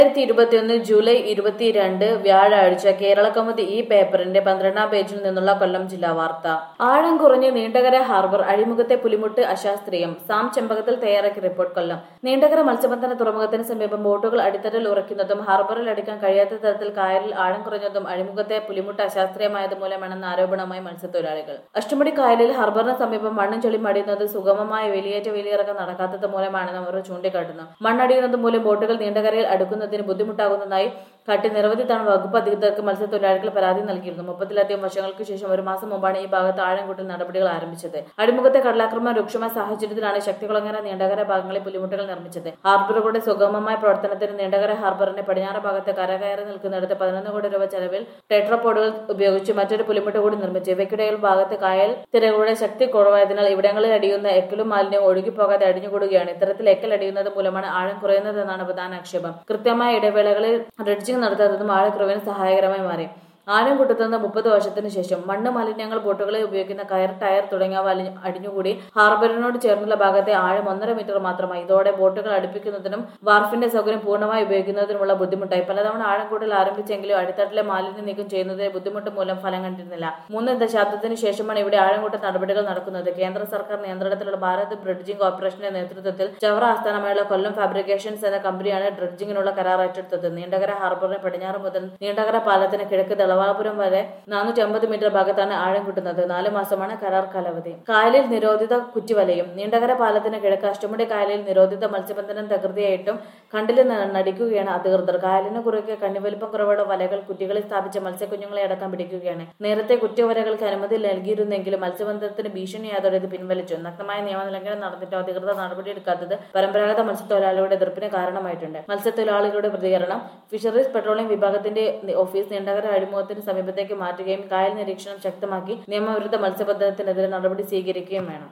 രണ്ടായിരത്തി ഇരുപത്തിയൊന്ന് ജൂലൈ ഇരുപത്തിരണ്ട് വ്യാഴാഴ്ച കേരള കൗമുദി ഈ പേപ്പറിന്റെ പന്ത്രണ്ടാം പേജിൽ നിന്നുള്ള കൊല്ലം ജില്ലാ വാർത്ത ആഴം കുറഞ്ഞ് നീണ്ടകര ഹാർബർ അഴിമുഖത്തെ പുലിമുട്ട് അശാസ്ത്രീയം സാം ചെമ്പകത്തിൽ തയ്യാറാക്കിയ റിപ്പോർട്ട് കൊല്ലം നീണ്ടകര മത്സ്യബന്ധന തുറമുഖത്തിന് സമീപം ബോട്ടുകൾ അടിത്തട്ടിൽ ഉറയ്ക്കുന്നതും ഹാർബറിൽ അടുക്കാൻ കഴിയാത്ത തരത്തിൽ കായലിൽ ആഴം കുറഞ്ഞതും അഴിമുഖത്തെ പുലിമുട്ട് അശാസ്ത്രീയമായത് മൂലമാണെന്ന ആരോപണവുമായി മത്സ്യത്തൊഴിലാളികൾ അഷ്ടമുടി കായലിൽ ഹാർബറിന് സമീപം മണ്ണും ചെളിയും അടിയുന്നത് സുഗമമായ വേലിയേറ്റ വേലിയിറക്കം നടക്കാത്തത് മൂലമാണെന്ന് അവർ ചൂണ്ടിക്കാട്ടുന്നു മണ്ണടിയുന്നത് മൂലം ബോട്ടുകൾ നീണ്ടകരയിൽ അടുക്കുന്നതിന് ബുദ്ധിമുട്ടാകുന്നതായി കാട്ടി നിരവധി തവണ വകുപ്പ് അധികൃതർക്ക് മത്സ്യത്തൊഴിലാളികൾ പരാതി നൽകിയിരുന്നു മുപ്പത്തിലധികം വർഷങ്ങൾക്ക് ശേഷം ഒരു മാസം മുമ്പാണ് ഈ ഭാഗത്ത് ആഴംകൂട്ടൽ നടപടികൾ ആരംഭിച്ചത് അടിമുഖത്തെ കടലാക്രമണം രൂക്ഷമായ സാഹചര്യത്തിലാണ് ശക്തികുളങ്ങര നീണ്ടകര ഭാഗങ്ങളിൽ പുലിമുട്ടുകൾ നിർമ്മിച്ചത് ഹാർബറുകളുടെ സുഗമമായ പ്രവർത്തനത്തിന് നീണ്ടകര ഹാർബറിന്റെ പടിഞ്ഞാറ് ഭാഗത്ത് കരകയറി നിൽക്കുന്നിടത്ത് പതിനൊന്ന് കോടി രൂപ ചെലവിൽ ടെട്രോപോഡുകൾ ഉപയോഗിച്ച് മറ്റൊരു പുലിമുട്ട് കൂടി നിർമ്മിച്ചു ഇവയ്ക്കിടയിൽ ഭാഗത്ത് കായൽ തിരകളുടെ ശക്തി കുറവായതിനാൽ ഇവിടങ്ങളിൽ അടിയുന്ന എക്കലും മാലിന്യം ഒഴുകിപ്പോകാതെ അടിഞ്ഞുകൂടുകയാണ് ഇത്തരത്തിൽ എക്കൽ അടിയുന്നത് മൂലമാണ് ആഴം കുറയുന്നതെന്നാണ് പ്രധാന ആക്ഷേപം കൃത്യമായ ഇടവേളകളിൽ ഡ്രഡ്ജിംഗ് നടത്താത്തതും ആഴക്കുറവിന് സഹായകരമായി മാറി ആഴം കൂട്ടുന്നത് മുപ്പത് വർഷത്തിന് ശേഷം മണ്ണ് മാലിന്യങ്ങൾ ബോട്ടുകളിൽ ഉപയോഗിക്കുന്ന കയർ ടയർ തുടങ്ങിയവ അലിഞ്ഞ് അടിഞ്ഞുകൂടി ഹാർബറിനോട് ചേർന്നുള്ള ഭാഗത്തെ ആഴം ഒന്നര മീറ്റർ മാത്രമായി ഇതോടെ ബോട്ടുകൾ അടുപ്പിക്കുന്നതിനും വാർഫിന്റെ സൗകര്യം പൂർണ്ണമായി ഉപയോഗിക്കുന്നതിനുമുള്ള ബുദ്ധിമുട്ടായി പലതവണ ആഴം കൂട്ടൽ ആരംഭിച്ചെങ്കിലും അടിത്തട്ടിലെ മാലിന്യം നീക്കം ചെയ്യുന്നതിന് ബുദ്ധിമുട്ട് മൂലം ഫലം കണ്ടിരുന്നില്ല മൂന്ന് ദശാബ്ദത്തിന് ശേഷമാണ് ഇവിടെ ആഴംകൂട്ടൽ നടപടികൾ നടക്കുന്നത് കേന്ദ്ര സർക്കാർ നിയന്ത്രണത്തിലുള്ള ഭാരത് ബ്രിഡ്ജിംഗ് കോർപ്പറേഷന്റെ നേതൃത്വത്തിൽ ചവറ ആസ്ഥാനമായുള്ള കൊല്ലം ഫാബ്രിക്കേഷൻസ് എന്ന കമ്പനിയാണ് ഡ്രഡ്ജിങ്ങിനുള്ള കരാർ ഏറ്റെടുത്തത് നീണ്ടകര ഹാർബറിന് പടിഞ്ഞാറ് മുതൽ നീണ്ടകര പാലത്തിന് കിഴക്ക് ദളവാപുരം വരെ നാനൂറ്റി അമ്പത് മീറ്റർ ഭാഗത്താണ് ആഴം കിട്ടുന്നത് നാല് മാസമാണ് കരാർ കാലാവധി കായലിൽ നിരോധിത കുറ്റിവലയും നീണ്ടകര പാലത്തിന് കിഴക്ക് അഷ്ടമുടി കായലിൽ നിരോധിത മത്സ്യബന്ധനം തകൃതിയായിട്ടും കണ്ടിൽ നടിക്കുകയാണ് അധികൃതർ കായലിന് കുറുകെ കണ്ണിവലിപ്പം കുറവുള്ള വലകൾ കുറ്റികളിൽ സ്ഥാപിച്ച മത്സ്യക്കുഞ്ഞുങ്ങളെ അടക്കം പിടിക്കുകയാണ് നേരത്തെ കുറ്റിവലകൾക്ക് അനുമതി നൽകിയിരുന്നെങ്കിലും മത്സ്യബന്ധനത്തിന് ഭീഷണിയായതോടെ ഇത് പിൻവലിച്ചു നഗ്നമായ നിയമലംഘനം നടന്നിട്ടും അധികൃതർ നടപടിയെടുക്കാത്തത് പരമ്പരാഗത മത്സ്യത്തൊഴിലാളികളുടെ എതിർപ്പിന് കാരണമായിട്ടുണ്ട് മത്സ്യത്തൊഴിലാളികളുടെ പ്രതികരണം ഫിഷറീസ് പെട്രോളിയം വിഭാഗത്തിന്റെ ഓഫീസ് നീണ്ടകര അഴിമുഖത്തിന് സമീപത്തേക്ക് മാറ്റുകയും കായൽ നിരീക്ഷണം ശക്തമാക്കി നിയമവിരുദ്ധ മത്സ്യബന്ധനത്തിനെതിരെ നടപടി സ്വീകരിക്കുകയും വേണം